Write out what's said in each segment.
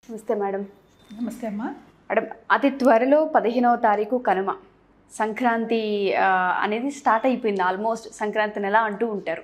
నమస్తే మేడం నమస్తే అమ్మా మేడం అతి త్వరలో పదిహేనవ తారీఖు కనుమ సంక్రాంతి ఆ, అనేది స్టార్ట్ అయిపోయింది ఆల్మోస్ట్ సంక్రాంతి నెల అంటూ ఉంటారు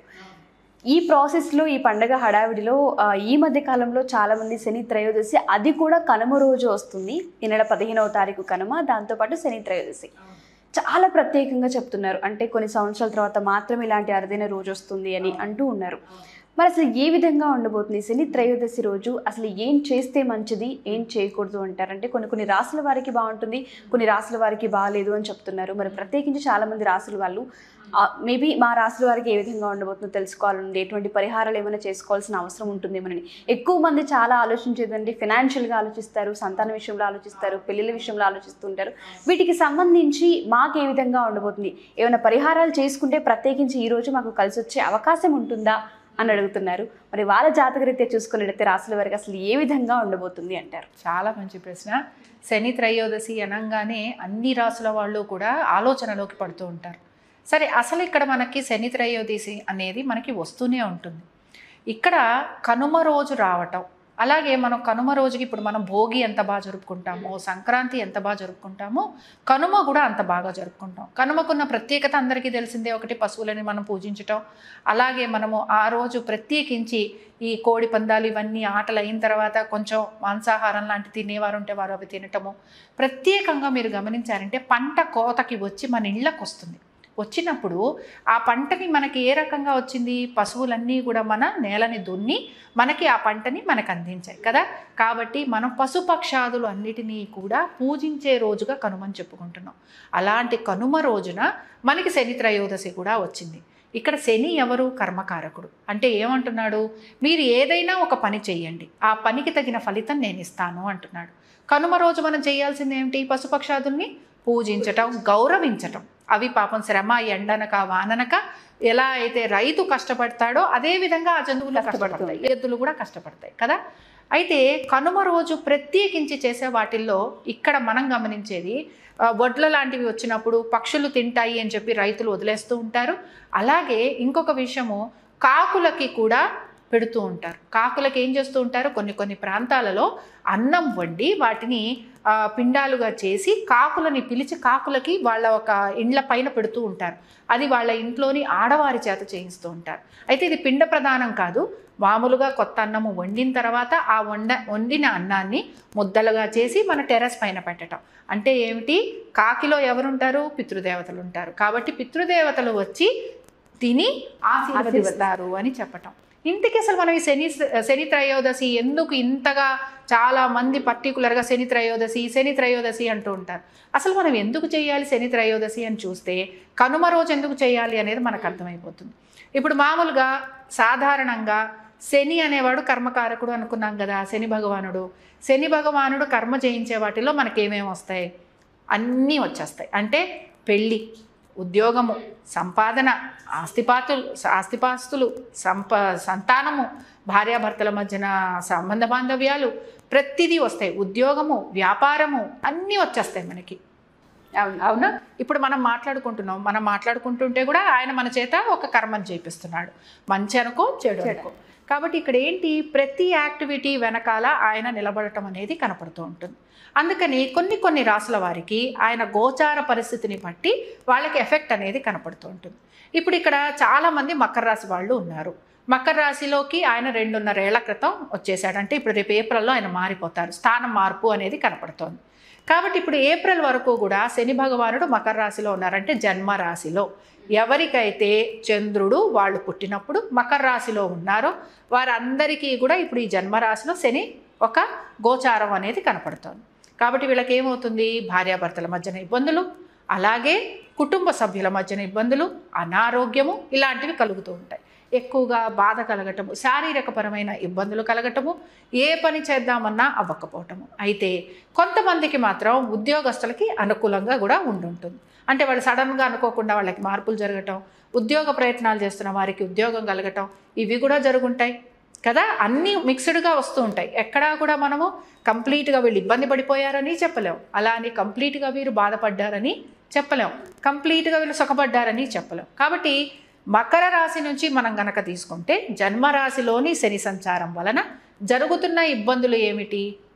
ఈ ప్రాసెస్లో ఈ పండగ హడావిడిలో ఆ, ఈ మధ్య కాలంలో చాలామంది శని త్రయోదశి అది కూడా కనుమ రోజు వస్తుంది ఈ నెల పదిహేనవ తారీఖు కనుమ దాంతోపాటు శని త్రయోదశి చాలా ప్రత్యేకంగా చెప్తున్నారు అంటే కొన్ని సంవత్సరాల తర్వాత మాత్రమే ఇలాంటి అరుదైన రోజు వస్తుంది అని అంటూ ఉన్నారు మరి అసలు ఏ విధంగా ఉండబోతుంది శని త్రయోదశి రోజు అసలు ఏం చేస్తే మంచిది ఏం చేయకూడదు అంటారు అంటే కొన్ని కొన్ని రాసుల వారికి బాగుంటుంది కొన్ని రాసుల వారికి బాగాలేదు అని చెప్తున్నారు మరి ప్రత్యేకించి చాలా మంది రాసుల వాళ్ళు మేబీ మా రాసుల వారికి ఏ విధంగా ఉండబోతుందో తెలుసుకోవాలండి ఎటువంటి పరిహారాలు ఏమైనా చేసుకోవాల్సిన అవసరం ఉంటుందేమోనని ఎక్కువ మంది చాలా ఆలోచించేదండి ఫినాన్షియల్గా ఆలోచిస్తారు సంతాన విషయంలో ఆలోచిస్తారు పెళ్ళిళ్ళ విషయంలో ఆలోచిస్తుంటారు వీటికి సంబంధించి మాకు ఏ విధంగా ఉండబోతుంది ఏమైనా పరిహారాలు చేసుకుంటే ప్రత్యేకించి ఈ రోజు మాకు కలిసి వచ్చే అవకాశం ఉంటుందా అని అడుగుతున్నారు మరి వాళ్ళ జాతకరీత్యా చూసుకున్నట్లయితే రాసుల వారికి అసలు ఏ విధంగా ఉండబోతుంది అంటారు చాలా మంచి ప్రశ్న శని త్రయోదశి అనగానే అన్ని రాసుల వాళ్ళు కూడా ఆలోచనలోకి పడుతూ ఉంటారు సరే అసలు ఇక్కడ మనకి శని త్రయోదశి అనేది మనకి వస్తూనే ఉంటుంది ఇక్కడ కనుమ రోజు రావటం అలాగే మనం కనుమ రోజుకి ఇప్పుడు మనం భోగి ఎంత బాగా జరుపుకుంటామో సంక్రాంతి ఎంత బాగా జరుపుకుంటామో కనుమ కూడా అంత బాగా జరుపుకుంటాం కనుమకున్న ప్రత్యేకత అందరికీ తెలిసిందే ఒకటి పశువులని మనం పూజించటం అలాగే మనము ఆ రోజు ప్రత్యేకించి ఈ కోడి పందాలు ఇవన్నీ ఆటలు అయిన తర్వాత కొంచెం మాంసాహారం లాంటి తినేవారు ఉంటే వారు అవి తినటము ప్రత్యేకంగా మీరు గమనించారంటే పంట కోతకి వచ్చి మన ఇళ్ళకు వస్తుంది వచ్చినప్పుడు ఆ పంటని మనకి ఏ రకంగా వచ్చింది పశువులన్నీ కూడా మన నేలని దున్ని మనకి ఆ పంటని మనకు అందించాయి కదా కాబట్టి మనం పశుపక్షాదులు అన్నిటినీ కూడా పూజించే రోజుగా కనుమని చెప్పుకుంటున్నాం అలాంటి కనుమ రోజున మనకి శని త్రయోదశి కూడా వచ్చింది ఇక్కడ శని ఎవరు కర్మకారకుడు అంటే ఏమంటున్నాడు మీరు ఏదైనా ఒక పని చెయ్యండి ఆ పనికి తగిన ఫలితం నేను ఇస్తాను అంటున్నాడు కనుమ రోజు మనం చేయాల్సింది ఏమిటి పశుపక్షాదుల్ని పూజించటం గౌరవించటం అవి పాపం శ్రమ ఎండనక వాననక ఎలా అయితే రైతు కష్టపడతాడో అదే విధంగా ఆ జంతువులు కష్టపడతాయి ఎద్దులు కూడా కష్టపడతాయి కదా అయితే కనుమ రోజు ప్రత్యేకించి చేసే వాటిల్లో ఇక్కడ మనం గమనించేది ఆ, వడ్ల లాంటివి వచ్చినప్పుడు పక్షులు తింటాయి అని చెప్పి రైతులు వదిలేస్తూ ఉంటారు అలాగే ఇంకొక విషయము కాకులకి కూడా పెడుతూ ఉంటారు కాకులకి ఏం చేస్తూ ఉంటారు కొన్ని కొన్ని ప్రాంతాలలో అన్నం వండి వాటిని ఆ, పిండాలుగా చేసి కాకులని పిలిచి కాకులకి వాళ్ళ ఒక ఇండ్ల పైన పెడుతూ ఉంటారు అది వాళ్ళ ఇంట్లోని ఆడవారి చేత చేయిస్తూ ఉంటారు అయితే ఇది పిండ ప్రధానం కాదు మామూలుగా కొత్త అన్నము వండిన తర్వాత ఆ వండ వండిన అన్నాన్ని ముద్దలుగా చేసి మన టెర్రస్ పైన పెట్టడం అంటే ఏమిటి కాకిలో ఎవరుంటారు పితృదేవతలు ఉంటారు కాబట్టి పితృదేవతలు వచ్చి తిని ఆశీర్వదిస్తారు అని చెప్పటం ఇంటికి అసలు మనం ఈ శని శని త్రయోదశి ఎందుకు ఇంతగా చాలా మంది పర్టికులర్గా శని త్రయోదశి శని త్రయోదశి అంటూ ఉంటారు అసలు మనం ఎందుకు చేయాలి శని త్రయోదశి అని చూస్తే కనుమ రోజు ఎందుకు చేయాలి అనేది మనకు అర్థమైపోతుంది ఇప్పుడు మామూలుగా సాధారణంగా శని అనేవాడు కర్మకారకుడు అనుకున్నాం కదా శని భగవానుడు శని భగవానుడు కర్మ చేయించే వాటిలో మనకేమేమి వస్తాయి అన్నీ వచ్చేస్తాయి అంటే పెళ్ళి ఉద్యోగము సంపాదన ఆస్తిపాతులు ఆస్తిపాస్తులు సంప సంతానము భార్యాభర్తల మధ్యన సంబంధ బాంధవ్యాలు ప్రతిదీ వస్తాయి ఉద్యోగము వ్యాపారము అన్నీ వచ్చేస్తాయి మనకి అవును అవునా ఇప్పుడు మనం మాట్లాడుకుంటున్నాం మనం మాట్లాడుకుంటుంటే కూడా ఆయన మన చేత ఒక కర్మను చేపిస్తున్నాడు మంచి అనుకో చెడు అనుకో కాబట్టి ఇక్కడ ఏంటి ప్రతి యాక్టివిటీ వెనకాల ఆయన నిలబడటం అనేది కనపడుతూ ఉంటుంది అందుకని కొన్ని కొన్ని రాసుల వారికి ఆయన గోచార పరిస్థితిని బట్టి వాళ్ళకి ఎఫెక్ట్ అనేది కనపడుతూ ఉంటుంది ఇప్పుడు ఇక్కడ చాలామంది మకర రాశి వాళ్ళు ఉన్నారు మకర రాశిలోకి ఆయన రెండున్నరేళ్ల క్రితం వచ్చేసాడు అంటే ఇప్పుడు రేపు ఏప్రిల్లో ఆయన మారిపోతారు స్థానం మార్పు అనేది కనపడుతోంది కాబట్టి ఇప్పుడు ఏప్రిల్ వరకు కూడా శని భగవానుడు మకర రాశిలో ఉన్నారంటే జన్మ రాశిలో ఎవరికైతే చంద్రుడు వాళ్ళు పుట్టినప్పుడు మకర రాశిలో ఉన్నారో వారందరికీ కూడా ఇప్పుడు ఈ జన్మరాశిలో శని ఒక గోచారం అనేది కనపడుతోంది కాబట్టి వీళ్ళకి ఏమవుతుంది భార్యాభర్తల మధ్యన ఇబ్బందులు అలాగే కుటుంబ సభ్యుల మధ్యన ఇబ్బందులు అనారోగ్యము ఇలాంటివి కలుగుతూ ఉంటాయి ఎక్కువగా బాధ కలగటము శారీరకపరమైన ఇబ్బందులు కలగటము ఏ పని చేద్దామన్నా అవ్వకపోవటము అయితే కొంతమందికి మాత్రం ఉద్యోగస్తులకి అనుకూలంగా కూడా ఉండుంటుంది అంటే వాళ్ళు సడన్గా అనుకోకుండా వాళ్ళకి మార్పులు జరగటం ఉద్యోగ ప్రయత్నాలు చేస్తున్న వారికి ఉద్యోగం కలగటం ఇవి కూడా జరుగుంటాయి కదా అన్నీ మిక్స్డ్గా వస్తూ ఉంటాయి ఎక్కడా కూడా మనము కంప్లీట్గా వీళ్ళు ఇబ్బంది పడిపోయారని చెప్పలేం అలా అని కంప్లీట్గా వీరు బాధపడ్డారని చెప్పలేం కంప్లీట్గా వీళ్ళు సుఖపడ్డారని చెప్పలేం కాబట్టి మకర రాశి నుంచి మనం గనక తీసుకుంటే జన్మరాశిలోని శని సంచారం వలన జరుగుతున్న ఇబ్బందులు ఏమిటి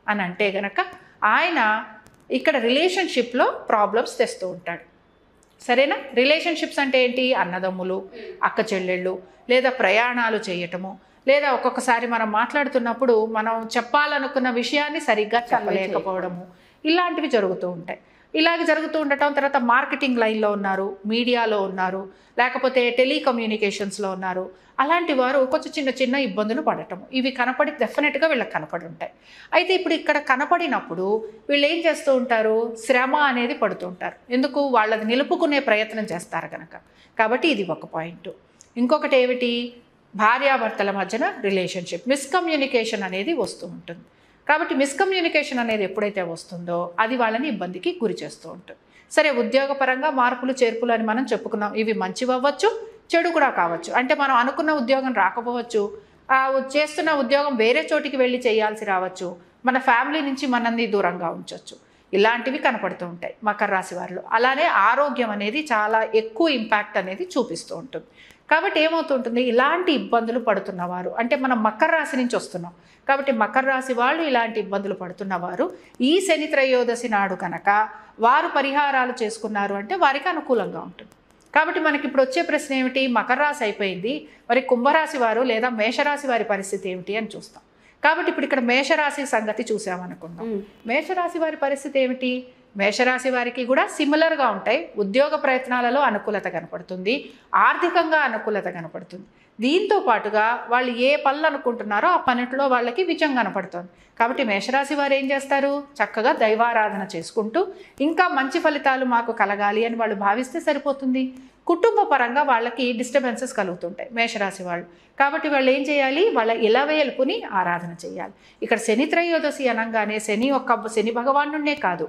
అని అంటే గనక ఆయన ఇక్కడ రిలేషన్షిప్లో ప్రాబ్లమ్స్ తెస్తూ ఉంటాడు సరేనా రిలేషన్షిప్స్ అంటే ఏంటి అన్నదమ్ములు అక్క చెల్లెళ్ళు లేదా ప్రయాణాలు చేయటము లేదా ఒక్కొక్కసారి మనం మాట్లాడుతున్నప్పుడు మనం చెప్పాలనుకున్న విషయాన్ని సరిగ్గా చెప్పలేకపోవడము ఇలాంటివి జరుగుతూ ఉంటాయి ఇలాగ జరుగుతూ ఉండటం తర్వాత మార్కెటింగ్ లైన్లో ఉన్నారు మీడియాలో ఉన్నారు లేకపోతే టెలికమ్యూనికేషన్స్లో ఉన్నారు అలాంటి వారు కొంచెం చిన్న చిన్న ఇబ్బందులు పడటం ఇవి కనపడి డెఫినెట్గా వీళ్ళకి కనపడి ఉంటాయి అయితే ఇప్పుడు ఇక్కడ కనపడినప్పుడు వీళ్ళు ఏం చేస్తూ ఉంటారు శ్రమ అనేది పడుతూ ఉంటారు ఎందుకు వాళ్ళది నిలుపుకునే ప్రయత్నం చేస్తారు కనుక కాబట్టి ఇది ఒక పాయింట్ ఇంకొకటి ఏమిటి భార్యాభర్తల మధ్యన రిలేషన్షిప్ మిస్కమ్యూనికేషన్ అనేది వస్తూ ఉంటుంది కాబట్టి మిస్కమ్యూనికేషన్ అనేది ఎప్పుడైతే వస్తుందో అది వాళ్ళని ఇబ్బందికి గురి చేస్తూ ఉంటుంది సరే ఉద్యోగపరంగా మార్పులు చేర్పులు అని మనం చెప్పుకున్నాం ఇవి మంచివి అవ్వచ్చు చెడు కూడా కావచ్చు అంటే మనం అనుకున్న ఉద్యోగం రాకపోవచ్చు ఆ చేస్తున్న ఉద్యోగం వేరే చోటికి వెళ్ళి చేయాల్సి రావచ్చు మన ఫ్యామిలీ నుంచి మనల్ని దూరంగా ఉంచవచ్చు ఇలాంటివి కనపడుతూ ఉంటాయి మకర రాశి వారిలో అలానే ఆరోగ్యం అనేది చాలా ఎక్కువ ఇంపాక్ట్ అనేది చూపిస్తూ ఉంటుంది కాబట్టి ఏమవుతుంటుంది ఇలాంటి ఇబ్బందులు పడుతున్నవారు అంటే మనం మకర రాశి నుంచి వస్తున్నాం కాబట్టి మకర రాశి వాళ్ళు ఇలాంటి ఇబ్బందులు పడుతున్నవారు ఈ శని త్రయోదశి నాడు కనుక వారు పరిహారాలు చేసుకున్నారు అంటే వారికి అనుకూలంగా ఉంటుంది కాబట్టి మనకి ఇప్పుడు వచ్చే ప్రశ్న ఏమిటి మకర రాశి అయిపోయింది మరి కుంభరాశి వారు లేదా మేషరాశి వారి పరిస్థితి ఏమిటి అని చూస్తాం కాబట్టి ఇప్పుడు ఇక్కడ మేషరాశి సంగతి చూసామనుకుందాం మ్మ్. మేషరాశి వారి పరిస్థితి ఏమిటి మేషరాశి వారికి కూడా సిమిలర్గా ఉంటాయి ఉద్యోగ ప్రయత్నాలలో అనుకూలత కనపడుతుంది ఆర్థికంగా అనుకూలత కనపడుతుంది దీంతో పాటుగా వాళ్ళు ఏ పనులు అనుకుంటున్నారో ఆ పనిలో వాళ్ళకి విజయం కనపడుతుంది కాబట్టి మేషరాశి వారు ఏం చేస్తారు చక్కగా దైవారాధన చేసుకుంటూ ఇంకా మంచి ఫలితాలు మాకు కలగాలి అని వాళ్ళు భావిస్తే సరిపోతుంది కుటుంబ పరంగా వాళ్ళకి డిస్టర్బెన్సెస్ కలుగుతుంటాయి మేషరాశి వాళ్ళు కాబట్టి వాళ్ళు ఏం చేయాలి వాళ్ళ ఇలవేల్పుని ఆరాధన చేయాలి ఇక్కడ శని త్రయోదశి అనగానే శని ఒక్క శని భగవానుడే కాదు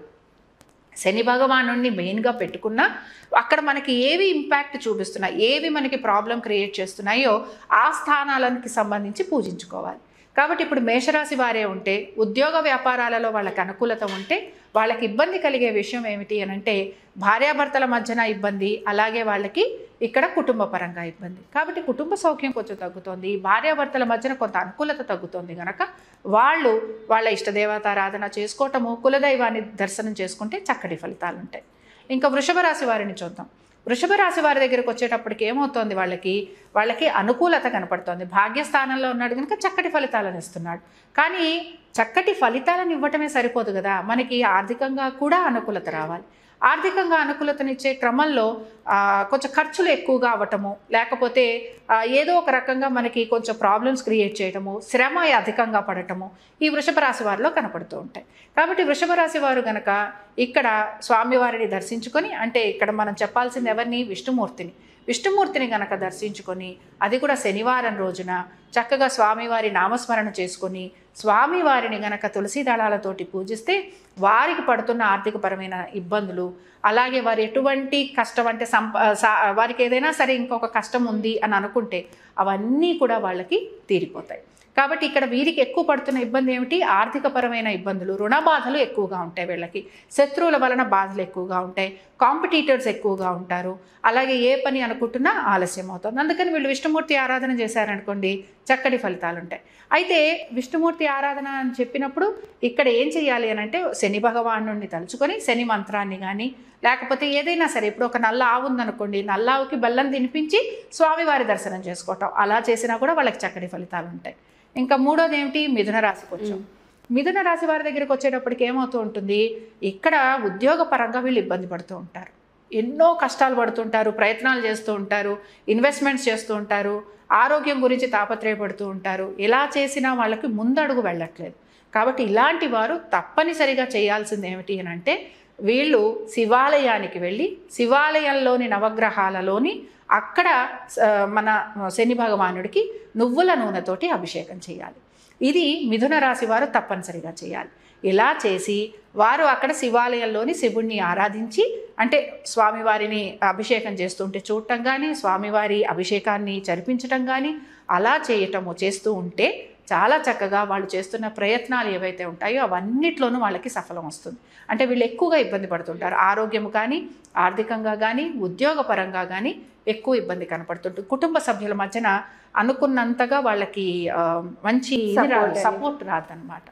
శని భగవాను మెయిన్గా పెట్టుకున్నా అక్కడ మనకి ఏవి ఇంపాక్ట్ చూపిస్తున్నాయి ఏవి మనకి ప్రాబ్లం క్రియేట్ చేస్తున్నాయో ఆ స్థానాలకి సంబంధించి పూజించుకోవాలి కాబట్టి ఇప్పుడు మేషరాశి వారే ఉంటే ఉద్యోగ వ్యాపారాలలో వాళ్ళకి అనుకూలత ఉంటే వాళ్ళకి ఇబ్బంది కలిగే విషయం ఏమిటి అని అంటే భార్యాభర్తల మధ్యన ఇబ్బంది అలాగే వాళ్ళకి ఇక్కడ కుటుంబ పరంగా ఇబ్బంది కాబట్టి కుటుంబ సౌఖ్యం కొంచెం తగ్గుతోంది భార్యాభర్తల మధ్యన కొంత అనుకూలత తగ్గుతోంది కనుక వాళ్ళు వాళ్ళ ఇష్టదేవతారాధన చేసుకోవటము కులదైవాన్ని దర్శనం చేసుకుంటే చక్కటి ఫలితాలు ఉంటాయి ఇంకా వృషభ రాశి వారిని చూద్దాం వృషభ రాశి వారి దగ్గరికి వచ్చేటప్పటికి ఏమవుతోంది వాళ్ళకి వాళ్ళకి అనుకూలత కనపడుతోంది భాగ్యస్థానంలో ఉన్నాడు కనుక చక్కటి ఫలితాలను ఇస్తున్నాడు కానీ చక్కటి ఫలితాలను ఇవ్వటమే సరిపోదు కదా మనకి ఆర్థికంగా కూడా అనుకూలత రావాలి ఆర్థికంగా అనుకూలతనిచ్చే క్రమంలో ఆ, కొంచెం ఖర్చులు ఎక్కువగా అవ్వటము లేకపోతే ఆ, ఏదో ఒక రకంగా మనకి కొంచెం ప్రాబ్లమ్స్ క్రియేట్ చేయటము శ్రమ అధికంగా పడటము ఈ వృషభ రాశి వారిలో కనపడుతూ ఉంటాయి కాబట్టి వృషభ రాశి వారు గనక ఇక్కడ స్వామివారిని దర్శించుకొని అంటే ఇక్కడ మనం చెప్పాల్సింది ఎవరిని విష్ణుమూర్తిని విష్ణుమూర్తిని గనక దర్శించుకొని అది కూడా శనివారం రోజున చక్కగా స్వామివారి నామస్మరణ చేసుకొని స్వామివారిని గనక తులసి దళాలతోటి పూజిస్తే వారికి పడుతున్న ఆర్థికపరమైన ఇబ్బందులు అలాగే వారు ఎటువంటి కష్టం అంటే సంప సా- వారికి ఏదైనా సరే ఇంకొక కష్టం ఉంది అని అనుకుంటే అవన్నీ కూడా వాళ్ళకి తీరిపోతాయి కాబట్టి ఇక్కడ వీరికి ఎక్కువ పడుతున్న ఇబ్బంది ఏమిటి ఆర్థికపరమైన ఇబ్బందులు రుణ బాధలు ఎక్కువగా ఉంటాయి వీళ్ళకి శత్రువుల వలన బాధలు ఎక్కువగా ఉంటాయి కాంపిటీటర్స్ ఎక్కువగా ఉంటారు అలాగే ఏ పని అనుకుంటున్నా ఆలస్యం అవుతుంది అందుకని వీళ్ళు విష్ణుమూర్తి ఆరాధన చేశారనుకోండి చక్కటి ఫలితాలు ఉంటాయి అయితే విష్ణుమూర్తి ఆరాధన అని చెప్పినప్పుడు ఇక్కడ ఏం చేయాలి అని అంటే శని భగవాను తలుచుకొని శని మంత్రాన్ని కానీ లేకపోతే ఏదైనా సరే ఇప్పుడు ఒక నల్ల ఆవు ఉందనుకోండి నల్ల ఆవుకి బెల్లం తినిపించి స్వామివారి దర్శనం చేసుకోవటం అలా చేసినా కూడా వాళ్ళకి చక్కటి ఫలితాలు ఉంటాయి ఇంకా మూడోది ఏమిటి మిథున రాశికి వచ్చాం మిథున రాశి వారి దగ్గరికి వచ్చేటప్పటికి ఏమవుతూ ఉంటుంది ఇక్కడ ఉద్యోగ పరంగా వీళ్ళు ఇబ్బంది పడుతూ ఉంటారు ఎన్నో కష్టాలు పడుతుంటారు ప్రయత్నాలు చేస్తూ ఉంటారు ఇన్వెస్ట్మెంట్స్ చేస్తూ ఉంటారు ఆరోగ్యం గురించి తాపత్రయపడుతూ ఉంటారు ఎలా చేసినా వాళ్ళకి ముందడుగు వెళ్ళట్లేదు కాబట్టి ఇలాంటి వారు తప్పనిసరిగా చేయాల్సింది ఏమిటి అని అంటే వీళ్ళు శివాలయానికి వెళ్ళి శివాలయంలోని నవగ్రహాలలోని అక్కడ ఆ, మన శని భగవానుడికి నువ్వుల నూనెతోటి అభిషేకం చేయాలి ఇది మిథున రాశి వారు తప్పనిసరిగా చేయాలి ఇలా చేసి వారు అక్కడ శివాలయంలోని శివుణ్ణి ఆరాధించి అంటే స్వామివారిని అభిషేకం చేస్తుంటే చూడటం కానీ స్వామివారి అభిషేకాన్ని జరిపించటం కానీ అలా చేయటము చేస్తూ ఉంటే చాలా చక్కగా వాళ్ళు చేస్తున్న ప్రయత్నాలు ఏవైతే ఉంటాయో అవన్నిట్లోనూ వాళ్ళకి సఫలం వస్తుంది అంటే వీళ్ళు ఎక్కువగా ఇబ్బంది పడుతుంటారు ఆరోగ్యం కానీ ఆర్థికంగా కానీ ఉద్యోగపరంగా కానీ ఎక్కువ ఇబ్బంది కనపడుతుంటుంది కుటుంబ సభ్యుల మధ్యన అనుకున్నంతగా వాళ్ళకి ఆ, మంచి Support అనేది. సపోర్ట్ రాదనమాట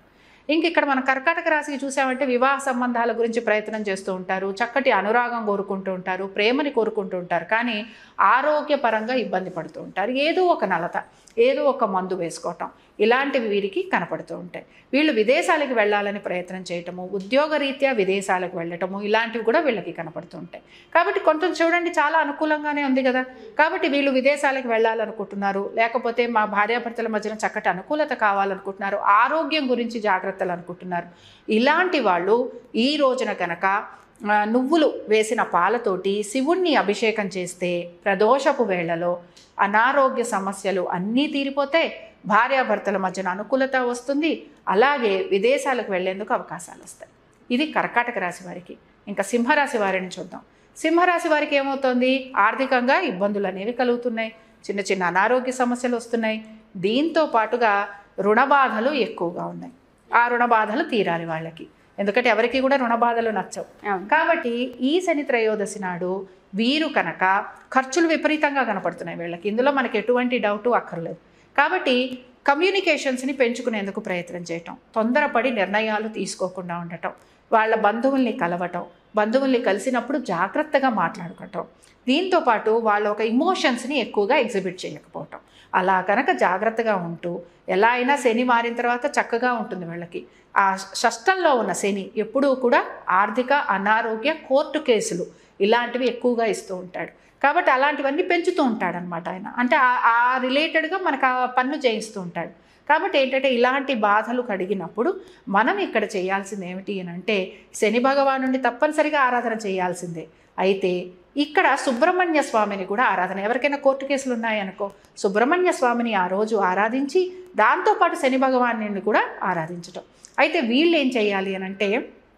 ఇంక ఇక్కడ మన కర్కాటక రాశికి చూసామంటే వివాహ సంబంధాల గురించి ప్రయత్నం చేస్తూ ఉంటారు చక్కటి అనురాగం కోరుకుంటూ ఉంటారు ప్రేమని కోరుకుంటూ ఉంటారు కానీ ఆరోగ్యపరంగా ఇబ్బంది పడుతూ ఉంటారు ఏదో ఒక నలత ఏదో ఒక మందు వేసుకోవటం ఇలాంటివి వీరికి కనపడుతూ ఉంటాయి వీళ్ళు విదేశాలకు వెళ్ళాలని ప్రయత్నం చేయటము ఉద్యోగరీత్యా విదేశాలకు వెళ్ళటము ఇలాంటివి కూడా వీళ్ళకి కనపడుతూ ఉంటాయి కాబట్టి కొంచెం చూడండి చాలా అనుకూలంగానే ఉంది కదా కాబట్టి వీళ్ళు విదేశాలకు వెళ్ళాలనుకుంటున్నారు లేకపోతే మా భార్యాభర్తల మధ్యన చక్కటి అనుకూలత కావాలనుకుంటున్నారు ఆరోగ్యం గురించి జాగ్రత్తలు అనుకుంటున్నారు ఇలాంటి వాళ్ళు ఈ రోజున కనుక ఆ, నువ్వులు వేసిన పాలతోటి శివుణ్ణి అభిషేకం చేస్తే ప్రదోషపు వేళలో అనారోగ్య సమస్యలు అన్నీ తీరిపోతాయి భార్యాభర్తల మధ్యన అనుకూలత వస్తుంది అలాగే విదేశాలకు వెళ్లేందుకు అవకాశాలు వస్తాయి ఇది కర్కాటక రాశి వారికి ఇంకా సింహరాశి వారిని చూద్దాం సింహరాశి వారికి ఏమవుతుంది ఆర్థికంగా ఇబ్బందులు అనేవి కలుగుతున్నాయి చిన్న చిన్న అనారోగ్య సమస్యలు వస్తున్నాయి దీంతో పాటుగా రుణ బాధలు ఎక్కువగా ఉన్నాయి ఆ రుణ బాధలు తీరాలి వాళ్ళకి ఎందుకంటే ఎవరికి కూడా రుణ బాధలు నచ్చవు అవును. కాబట్టి ఈ శని త్రయోదశి నాడు వీరు కనుక ఖర్చులు విపరీతంగా కనపడుతున్నాయి వీళ్ళకి ఇందులో మనకి ఎటువంటి డౌటు అక్కర్లేదు కాబట్టి కమ్యూనికేషన్స్ని పెంచుకునేందుకు ప్రయత్నం చేయటం తొందరపడి నిర్ణయాలు తీసుకోకుండా ఉండటం వాళ్ళ బంధువుల్ని కలవటం బంధువుల్ని కలిసినప్పుడు జాగ్రత్తగా మాట్లాడుకోవటం దీంతో పాటు వాళ్ళ ఒక ఇమోషన్స్ని ఎక్కువగా ఎగ్జిబిట్ చేయకపోవటం అలా కనుక జాగ్రత్తగా ఉంటూ ఎలా అయినా శని మారిన తర్వాత చక్కగా ఉంటుంది వీళ్ళకి ఆ షష్టంలో ఉన్న శని ఎప్పుడూ కూడా ఆర్థిక అనారోగ్య కోర్టు కేసులు ఇలాంటివి ఎక్కువగా ఇస్తూ ఉంటాడు కాబట్టి అలాంటివన్నీ పెంచుతూ ఉంటాడు అనమాట ఆయన అంటే ఆ- ఆ రిలేటెడ్గా మనకు ఆ పన్ను చేయిస్తూ ఉంటాడు కాబట్టి ఏంటంటే ఇలాంటి బాధలు కడిగినప్పుడు మనం ఇక్కడ చేయాల్సింది ఏమిటి అని అంటే శని భగవానుని తప్పనిసరిగా ఆరాధన చేయాల్సిందే అయితే ఇక్కడ సుబ్రహ్మణ్య స్వామిని కూడా ఆరాధన ఎవరికైనా కోర్టు కేసులు ఉన్నాయనుకో సుబ్రహ్మణ్య స్వామిని ఆ రోజు ఆరాధించి దాంతోపాటు శని భగవాను కూడా ఆరాధించటం అయితే వీళ్ళు ఏం చేయాలి అని అంటే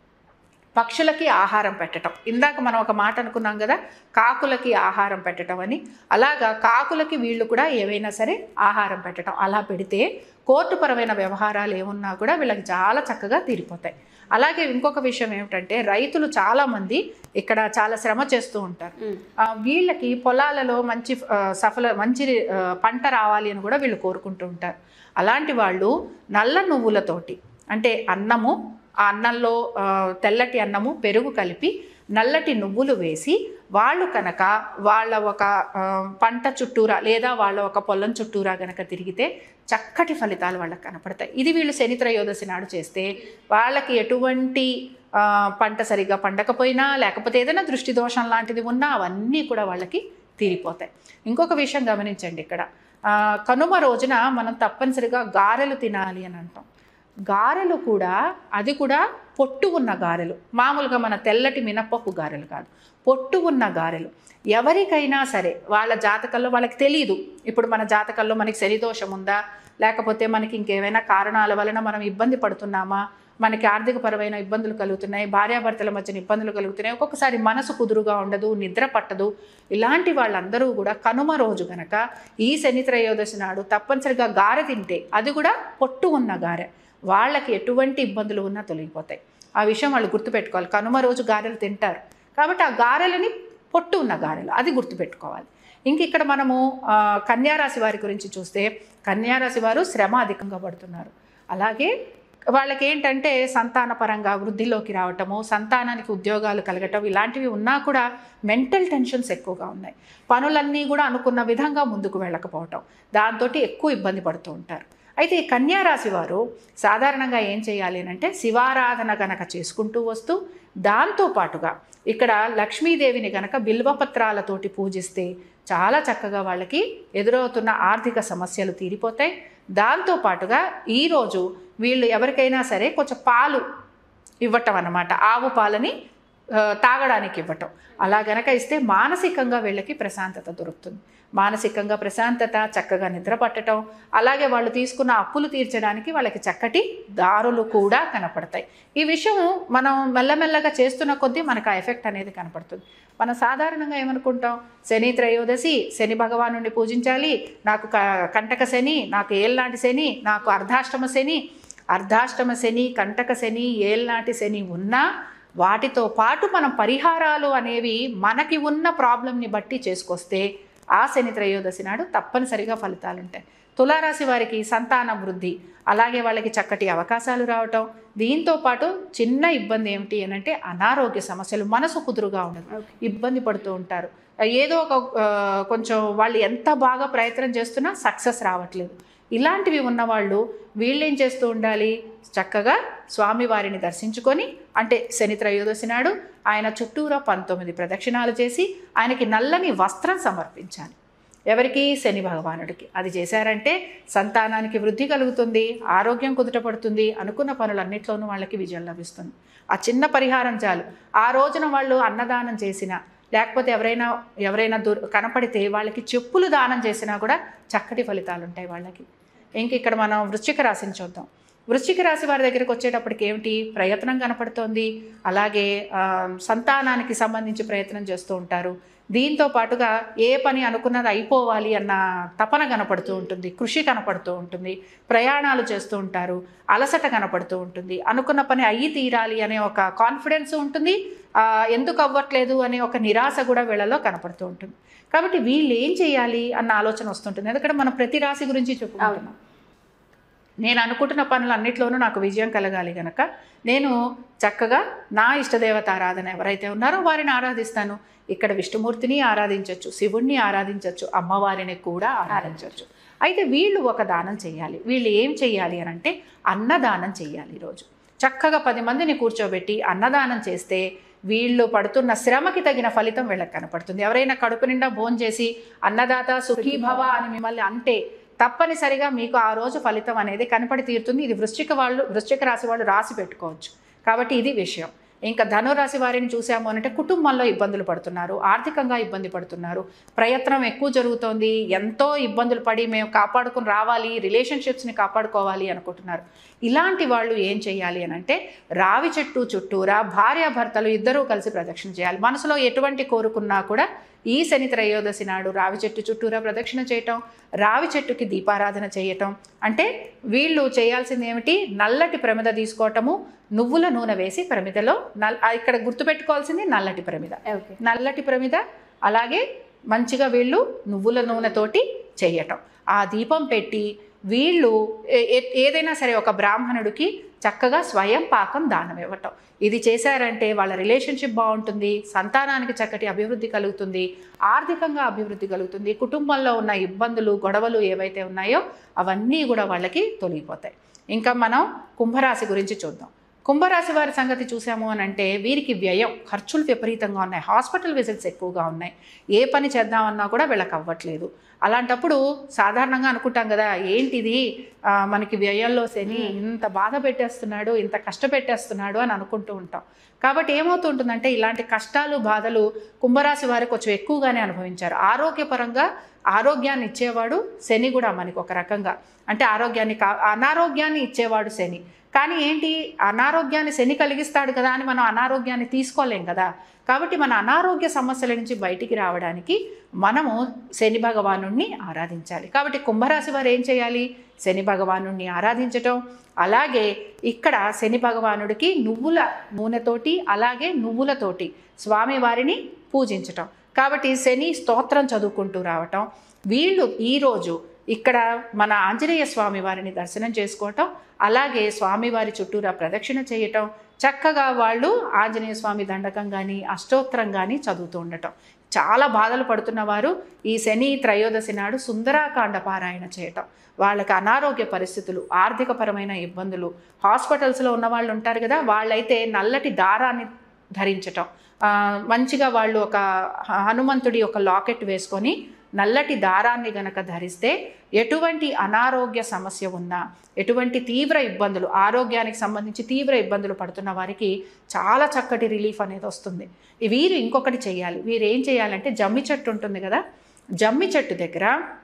పక్షులకి ఆహారం పెట్టడం ఇందాక మనం ఒక మాట అనుకున్నాం కదా కాకులకి ఆహారం పెట్టడం అని అలాగా కాకులకి వీళ్ళు కూడా ఏవైనా సరే ఆహారం పెట్టడం అలా పెడితే కోర్టుపరమైన వ్యవహారాలు ఏమున్నా కూడా వీళ్ళకి చాలా చక్కగా తీరిపోతాయి అలాగే ఇంకొక విషయం ఏమిటంటే రైతులు చాలామంది ఇక్కడ చాలా శ్రమ చేస్తూ ఉంటారు ఉమ్. ఆ, వీళ్ళకి పొలాలలో మంచి ఆ, సఫల మంచి ఆ, పంట రావాలి అని కూడా వీళ్ళు కోరుకుంటూ ఉంటారు అలాంటి వాళ్ళు నల్ల నువ్వులతోటి అంటే అన్నము ఆ అన్నంలో ఆ, తెల్లటి అన్నము పెరుగు కలిపి నల్లటి నువ్వులు వేసి వాళ్ళు కనుక వాళ్ళ ఒక ఆ, పంట చుట్టూరా లేదా వాళ్ళ ఒక పొలం చుట్టూరా కనుక తిరిగితే చక్కటి ఫలితాలు వాళ్ళకి కనపడతాయి ఇది వీళ్ళు శని త్రయోదశి నాడు చేస్తే వాళ్ళకి ఎటువంటి ఆ, పంట సరిగా పండకపోయినా లేకపోతే ఏదైనా దృష్టి దోషం లాంటిది ఉన్నా అవన్నీ కూడా వాళ్ళకి తీరిపోతాయి ఇంకొక విషయం గమనించండి ఇక్కడ ఆ, కనుమ రోజున మనం తప్పనిసరిగా గారెలు తినాలి అని అంటాం గారెలు కూడా అది కూడా పొట్టు ఉన్న గారెలు మామూలుగా మన తెల్లటి మినప్పప్పు గారెలు కాదు పొట్టు ఉన్న గారెలు ఎవరికైనా సరే వాళ్ళ జాతకంలో వాళ్ళకి తెలియదు ఇప్పుడు మన జాతకంలో మనకి శనిదోషం ఉందా లేకపోతే మనకి ఇంకేమైనా కారణాల వలన మనం ఇబ్బంది పడుతున్నామా మనకి ఆర్థికపరమైన ఇబ్బందులు కలుగుతున్నాయి భార్యాభర్తల మధ్యన ఇబ్బందులు కలుగుతున్నాయి ఒక్కొక్కసారి మనసు కుదురుగా ఉండదు నిద్ర పట్టదు ఇలాంటి వాళ్ళందరూ కూడా కనుమ రోజు గనక ఈ శని త్రయోదశి నాడు తప్పనిసరిగా గారె తింటే అది కూడా పొట్టు ఉన్న గారె వాళ్ళకి ఎటువంటి ఇబ్బందులు ఉన్నా తొలగిపోతాయి ఆ విషయం వాళ్ళు గుర్తుపెట్టుకోవాలి కనుమ రోజు గారెలు తింటారు కాబట్టి ఆ గారెలని పొట్టు ఉన్న గారెలు అది గుర్తుపెట్టుకోవాలి ఇంక ఇక్కడ మనము ఆ, కన్యారాశి వారి గురించి చూస్తే కన్యారాశి వారు శ్రమ అధికంగా పడుతున్నారు అలాగే వాళ్ళకి ఏంటంటే సంతానపరంగా వృద్ధిలోకి రావటము సంతానానికి ఉద్యోగాలు కలగటం ఇలాంటివి ఉన్నా కూడా మెంటల్ టెన్షన్స్ ఎక్కువగా ఉన్నాయి పనులన్నీ కూడా అనుకున్న విధంగా ముందుకు వెళ్ళకపోవటం దాంతో ఎక్కువ ఇబ్బంది పడుతూ ఉంటారు అయితే ఈ కన్యా రాశి వారు సాధారణంగా ఏం చేయాలి అని అంటే శివారాధన గనక చేసుకుంటూ వస్తూ దాంతో పాటుగా ఇక్కడ లక్ష్మీదేవిని గనక బిల్వపత్రాలతోటి పూజిస్తే చాలా చక్కగా వాళ్ళకి ఎదురవుతున్న ఆర్థిక సమస్యలు తీరిపోతాయి దాంతో పాటుగా ఈరోజు వీళ్ళు ఎవరికైనా సరే కొంచెం పాలు ఇవ్వటం అన్నమాట ఆవు పాలని ఆ, తాగడానికి ఇవ్వటం అలా గనక ఇస్తే మానసికంగా వీళ్ళకి ప్రశాంతత దొరుకుతుంది మానసికంగా ప్రశాంతత చక్కగా నిద్ర పట్టడం అలాగే వాళ్ళు తీసుకున్న అప్పులు తీర్చడానికి వాళ్ళకి చక్కటి దారులు కూడా కనపడతాయి ఈ విషయం మనం మెల్లమెల్లగా చేస్తున్న కొద్దీ మనకు ఆ ఎఫెక్ట్ అనేది కనపడుతుంది మనం సాధారణంగా ఏమనుకుంటాం శని త్రయోదశి శని భగవాను పూజించాలి నాకు క- కంటక శని నాకు ఏళ్ళనాటి శని నాకు అర్ధాష్టమ శని అర్ధాష్టమ శని కంటక శని ఏళ్ళనాటి శని ఉన్నా వాటితో పాటు మనం పరిహారాలు అనేవి మనకి ఉన్న ప్రాబ్లంని బట్టి చేసుకొస్తే ఆ శని త్రయోదశి నాడు తప్పనిసరిగా ఫలితాలు ఉంటాయి తులారాశి వారికి సంతాన వృద్ధి అలాగే వాళ్ళకి చక్కటి అవకాశాలు రావటం దీంతో పాటు చిన్న ఇబ్బంది ఏమిటి అని అంటే అనారోగ్య సమస్యలు మనసు కుదురుగా ఉండదు ఇబ్బంది పడుతూ ఉంటారు ఏదో ఒక ఆ, కొంచెం వాళ్ళు ఎంత బాగా ప్రయత్నం చేస్తున్నా సక్సెస్ రావట్లేదు ఇలాంటివి ఉన్నవాళ్ళు వీళ్ళు ఏం చేస్తూ ఉండాలి చక్కగా స్వామివారిని దర్శించుకొని అంటే శని త్రయోదశి నాడు ఆయన చుట్టూరా పంతొమ్మిది ప్రదక్షిణాలు చేసి ఆయనకి నల్లని వస్త్రం సమర్పించాలి ఎవరికి శని భగవానుడికి అది చేశారంటే సంతానానికి వృద్ధి కలుగుతుంది ఆరోగ్యం కుదుటపడుతుంది అనుకున్న పనులన్నిట్లోనూ వాళ్ళకి విజయం లభిస్తుంది ఆ చిన్న పరిహారం చాలు ఆ రోజున వాళ్ళు అన్నదానం చేసినా లేకపోతే ఎవరైనా ఎవరైనా దుర్ కనపడితే వాళ్ళకి చెప్పులు దానం చేసినా కూడా చక్కటి ఫలితాలు ఉంటాయి వాళ్ళకి ఇంక ఇక్కడ మనం వృశ్చిక రాశిని చూద్దాం వృశ్చిక రాశి వారి దగ్గరికి వచ్చేటప్పటికి ఏమిటి ప్రయత్నం కనపడుతోంది అలాగే ఆ, సంతానానికి సంబంధించి ప్రయత్నం చేస్తూ ఉంటారు దీంతో పాటుగా ఏ పని అనుకున్నది అయిపోవాలి అన్న తపన కనపడుతూ ఉంటుంది కృషి కనపడుతూ ఉంటుంది ప్రయాణాలు చేస్తూ ఉంటారు అలసట కనపడుతూ ఉంటుంది అనుకున్న పని అయ్యి తీరాలి అనే ఒక కాన్ఫిడెన్స్ ఉంటుంది ఆ, ఎందుకు అవ్వట్లేదు అనే ఒక నిరాశ కూడా వీళ్ళలో కనపడుతూ ఉంటుంది కాబట్టి వీళ్ళు ఏం చేయాలి అన్న ఆలోచన వస్తుంటుంది ఎందుకంటే మనం ప్రతి రాశి గురించి చెప్పుకుంటున్నాం నేను అనుకుంటున్న పనులు అన్నిట్లోనూ నాకు విజయం కలగాలి గనక నేను చక్కగా నా ఇష్టదేవత ఆరాధన ఎవరైతే ఉన్నారో వారిని ఆరాధిస్తాను ఇక్కడ విష్ణుమూర్తిని ఆరాధించవచ్చు శివుణ్ణి ఆరాధించవచ్చు అమ్మవారిని కూడా ఆరాధించవచ్చు అయితే వీళ్ళు ఒక దానం చేయాలి వీళ్ళు ఏం చేయాలి అని అంటే అన్నదానం చేయాలి ఈరోజు చక్కగా పది మందిని కూర్చోబెట్టి అన్నదానం చేస్తే వీళ్ళు పడుతున్న శ్రమకి తగిన ఫలితం వీళ్ళకి కనపడుతుంది ఎవరైనా కడుపు నిండా భోంచేసి అన్నదాత సుఖీభవ అని మిమ్మల్ని అంటే తప్పనిసరిగా మీకు ఆ రోజు ఫలితం అనేది కనపడి తీరుతుంది ఇది వృశ్చిక వాళ్ళు వృశ్చిక రాశి వాళ్ళు రాసి పెట్టుకోవచ్చు కాబట్టి ఇది విషయం ఇంకా ధనురాశి వారిని చూసాము అంటే కుటుంబంలో ఇబ్బందులు పడుతున్నారు ఆర్థికంగా ఇబ్బంది పడుతున్నారు ప్రయత్నం ఎక్కువ జరుగుతోంది ఎంతో ఇబ్బందులు పడి మేము కాపాడుకుని రావాలి రిలేషన్షిప్స్ని కాపాడుకోవాలి అనుకుంటున్నారు ఇలాంటి వాళ్ళు ఏం చేయాలి అని అంటే రావి చెట్టు చుట్టూరా భార్యాభర్తలు ఇద్దరూ కలిసి ప్రదక్షిణ చేయాలి మనసులో ఎటువంటి కోరుకున్నా కూడా ఈ శని త్రయోదశి నాడు రావి చెట్టు చుట్టూరా ప్రదక్షిణ చేయటం రావి చెట్టుకి దీపారాధన చేయటం అంటే వీళ్ళు చేయాల్సింది ఏమిటి నల్లటి ప్రమిద తీసుకోవటము నువ్వుల నూనె వేసి ప్రమిదలో నల్ ఆ ఇక్కడ గుర్తుపెట్టుకోవాల్సింది నల్లటి ప్రమిద ఓకే నల్లటి ప్రమిద అలాగే మంచిగా వీళ్ళు నువ్వుల నూనెతోటి చేయటం ఆ దీపం పెట్టి వీళ్ళు ఏ- ఏ- ఏదైనా సరే ఒక బ్రాహ్మణుడికి చక్కగా స్వయం పాకం దానం ఇవ్వటం ఇది చేశారంటే వాళ్ళ రిలేషన్షిప్ బాగుంటుంది సంతానానికి చక్కటి అభివృద్ధి కలుగుతుంది ఆర్థికంగా అభివృద్ధి కలుగుతుంది కుటుంబంలో ఉన్న ఇబ్బందులు గొడవలు ఏవైతే ఉన్నాయో అవన్నీ కూడా వాళ్ళకి తొలగిపోతాయి ఇంకా మనం కుంభరాశి గురించి చూద్దాం కుంభరాశి వారి సంగతి చూసాము అని అంటే వీరికి వ్యయం ఖర్చులు విపరీతంగా ఉన్నాయి హాస్పిటల్ విజిట్స్ ఎక్కువగా ఉన్నాయి ఏ పని చేద్దామన్నా కూడా వీళ్ళకి అవ్వట్లేదు అలాంటప్పుడు సాధారణంగా అనుకుంటాం కదా ఏంటిది ఆ, మనకి వ్యయంలో శని ఇంత బాధ పెట్టేస్తున్నాడు ఇంత కష్టపెట్టేస్తున్నాడు అని అనుకుంటూ ఉంటాం కాబట్టి ఏమవుతుంటుందంటే ఇలాంటి కష్టాలు బాధలు కుంభరాశి వారు కొంచెం ఎక్కువగానే అనుభవించారు ఆరోగ్యపరంగా ఆరోగ్యాన్ని ఇచ్చేవాడు శని కూడా మనకి ఒక రకంగా అంటే ఆరోగ్యాన్ని కా అనారోగ్యాన్ని ఇచ్చేవాడు శని కానీ ఏంటి అనారోగ్యాన్ని శని కలిగిస్తాడు కదా అని మనం అనారోగ్యాన్ని తీసుకోలేం కదా కాబట్టి మన అనారోగ్య సమస్యల నుంచి బయటికి రావడానికి మనము శని భగవాను ఆరాధించాలి కాబట్టి కుంభరాశి వారు ఏం చేయాలి శని భగవాను ఆరాధించటం అలాగే ఇక్కడ శని భగవానుడికి నువ్వుల నూనెతోటి అలాగే నువ్వులతోటి స్వామివారిని పూజించటం కాబట్టి శని స్తోత్రం చదువుకుంటూ రావటం వీళ్ళు ఈరోజు ఇక్కడ మన ఆంజనేయ స్వామి వారిని దర్శనం చేసుకోవటం అలాగే స్వామివారి చుట్టూరా ప్రదక్షిణ చేయటం చక్కగా వాళ్ళు ఆంజనేయ స్వామి దండకం కానీ అష్టోత్తరం కానీ చదువుతూ ఉండటం చాలా బాధలు పడుతున్న వారు ఈ శని త్రయోదశి నాడు సుందరాకాండ పారాయణ చేయటం వాళ్ళకి అనారోగ్య పరిస్థితులు ఆర్థికపరమైన ఇబ్బందులు హాస్పిటల్స్లో ఉన్న వాళ్ళు ఉంటారు కదా వాళ్ళైతే నల్లటి దారాన్ని ధరించటం ఆ, మంచిగా వాళ్ళు ఒక హనుమంతుడి ఒక లాకెట్ వేసుకొని నల్లటి దారాన్ని గనక ధరిస్తే ఎటువంటి అనారోగ్య సమస్య ఉన్నా ఎటువంటి తీవ్ర ఇబ్బందులు ఆరోగ్యానికి సంబంధించి తీవ్ర ఇబ్బందులు పడుతున్న వారికి చాలా చక్కటి రిలీఫ్ అనేది వస్తుంది ఈ వీరు ఇంకొకటి చేయాలి వీరు ఏం చేయాలంటే జమ్మి చెట్టు ఉంటుంది కదా జమ్మి చెట్టు దగ్గర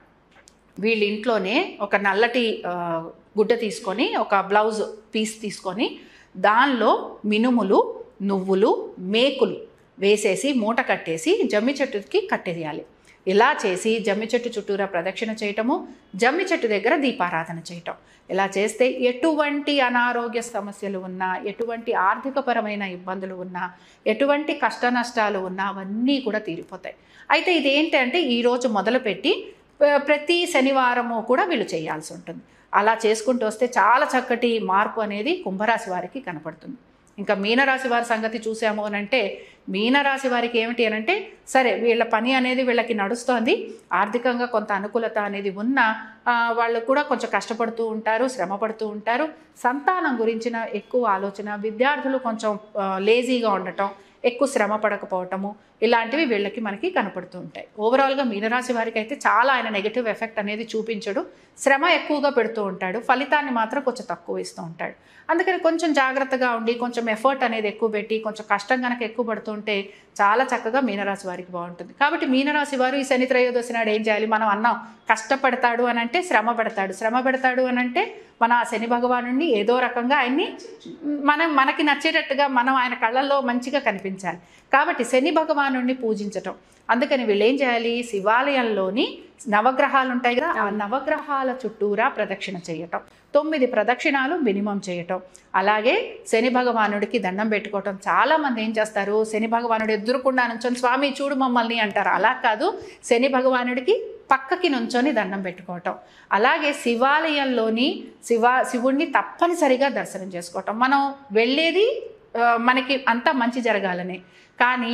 వీళ్ళ ఇంట్లోనే ఒక నల్లటి ఆ, గుడ్డ తీసుకొని ఒక బ్లౌజ్ పీస్ తీసుకొని దానిలో మినుములు నువ్వులు మేకులు వేసేసి మూట కట్టేసి జమ్మి చెట్టుకి కట్టేయాలి ఇలా చేసి జమ్మి చెట్టు చుట్టూరా ప్రదక్షిణ చేయటము జమ్మి చెట్టు దగ్గర దీపారాధన చేయటం ఇలా చేస్తే ఎటువంటి అనారోగ్య సమస్యలు ఉన్నా ఎటువంటి ఆర్థికపరమైన ఇబ్బందులు ఉన్నా ఎటువంటి కష్ట నష్టాలు ఉన్నా అవన్నీ కూడా తీరిపోతాయి అయితే ఇది ఏంటంటే ఈరోజు మొదలుపెట్టి ప- ప్రతి శనివారము కూడా వీళ్ళు చేయాల్సి ఉంటుంది అలా చేసుకుంటూ వస్తే చాలా చక్కటి మార్పు అనేది కుంభరాశి వారికి కనపడుతుంది ఇంకా మీనరాశి వారి సంగతి చూసాము అని అంటే మీనరాశి వారికి ఏమిటి అని అంటే సరే వీళ్ళ పని అనేది వీళ్ళకి నడుస్తోంది ఆర్థికంగా కొంత అనుకూలత అనేది ఉన్నా ఆ, వాళ్ళు కూడా కొంచెం కష్టపడుతూ ఉంటారు శ్రమ పడుతూ ఉంటారు సంతానం గురించిన ఎక్కువ ఆలోచన విద్యార్థులు కొంచెం ఆ, లేజీగా ఉండటం ఎక్కువ శ్రమ పడకపోవటము ఇలాంటివి వీళ్ళకి మనకి కనపడుతూ ఉంటాయి ఓవరాల్గా మీనరాశి వారికి అయితే చాలా ఆయన నెగిటివ్ ఎఫెక్ట్ అనేది చూపించడు శ్రమ ఎక్కువగా పెడుతూ ఉంటాడు ఫలితాన్ని మాత్రం కొంచెం తక్కువ ఇస్తూ ఉంటాడు అందుకని కొంచెం జాగ్రత్తగా ఉండి కొంచెం ఎఫర్ట్ అనేది ఎక్కువ పెట్టి కొంచెం కష్టం కనుక ఎక్కువ పడుతుంటే చాలా చక్కగా మీనరాశి వారికి బాగుంటుంది కాబట్టి మీనరాశి వారు ఈ శని త్రయోదశి నాడు ఏం చేయాలి మనం అన్నాం కష్టపడతాడు అని అంటే శ్రమ పెడతాడు శ్రమ పెడతాడు అని అంటే మన ఆ శని భగవాను ఏదో రకంగా ఆయన్ని మనం మనకి నచ్చేటట్టుగా మనం ఆయన కళ్ళల్లో మంచిగా కనిపించాలి కాబట్టి శని భగవాను పూజించటం అందుకని వీళ్ళు ఏం చేయాలి శివాలయంలోని నవగ్రహాలు ఉంటాయి కదా ఆ నవగ్రహాల చుట్టూరా ప్రదక్షిణ చేయటం తొమ్మిది ప్రదక్షిణాలు మినిమం చేయటం అలాగే శని భగవానుడికి దండం పెట్టుకోవటం చాలా మంది ఏం చేస్తారు శని భగవానుడు ఎదురుకుండా నుంచొని స్వామి చూడు మమ్మల్ని అంటారు అలా కాదు శని భగవానుడికి పక్కకి నుంచొని దండం పెట్టుకోవటం అలాగే శివాలయంలోని శివ శివుణ్ణి తప్పనిసరిగా దర్శనం చేసుకోవటం మనం వెళ్ళేది ఆ, మనకి అంతా మంచి జరగాలని కానీ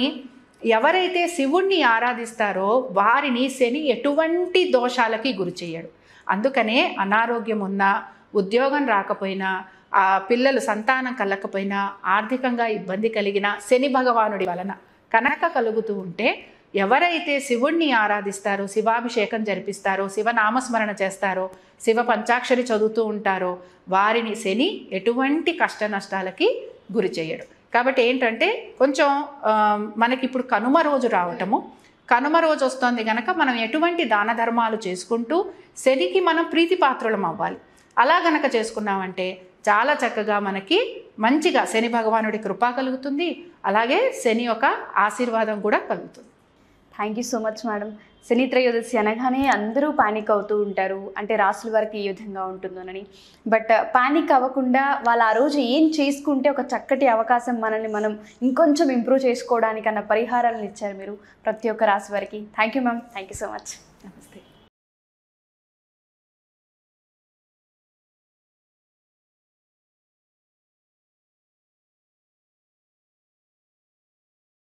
ఎవరైతే శివుణ్ణి ఆరాధిస్తారో వారిని శని ఎటువంటి దోషాలకి గురి చేయడు అందుకనే అనారోగ్యం ఉన్నా ఉద్యోగం రాకపోయినా ఆ పిల్లలు సంతానం కలగకపోయినా ఆర్థికంగా ఇబ్బంది కలిగిన శని భగవానుడి వలన కనక కలుగుతూ ఉంటే ఎవరైతే శివుణ్ణి ఆరాధిస్తారో శివాభిషేకం జరిపిస్తారో శివనామస్మరణ చేస్తారో శివ పంచాక్షరి చదువుతూ ఉంటారో వారిని శని ఎటువంటి కష్ట నష్టాలకి గురి చేయడు కాబట్టి ఏంటంటే కొంచెం ఆ, మనకి ఇప్పుడు కనుమ రోజు రావటము కనుమ రోజు వస్తుంది కనుక మనం ఎటువంటి దాన ధర్మాలు చేసుకుంటూ శనికి మనం ప్రీతిపాత్రులం అవ్వాలి అలా గనక చేసుకున్నామంటే చాలా చక్కగా మనకి మంచిగా శని భగవానుడి కృప కలుగుతుంది అలాగే శని యొక్క ఆశీర్వాదం కూడా కలుగుతుంది thank you so much madam Shani Trayodashi అనగానే అందరూ పానిక్ అవుతూ ఉంటారు అంటే రాసుల వారికి ఈ విధంగా ఉంటుందోనని బట్ పానిక్ అవ్వకుండా వాళ్ళు ఆ రోజు ఏం చేసుకుంటే ఒక చక్కటి అవకాశం మనల్ని మనం ఇంకొంచెం ఇంప్రూవ్ చేసుకోవడానికి అన్న పరిహారాలను ఇచ్చారు మీరు ప్రతి ఒక్క రాశి వారికి thank you ma'am thank you so much నమస్తే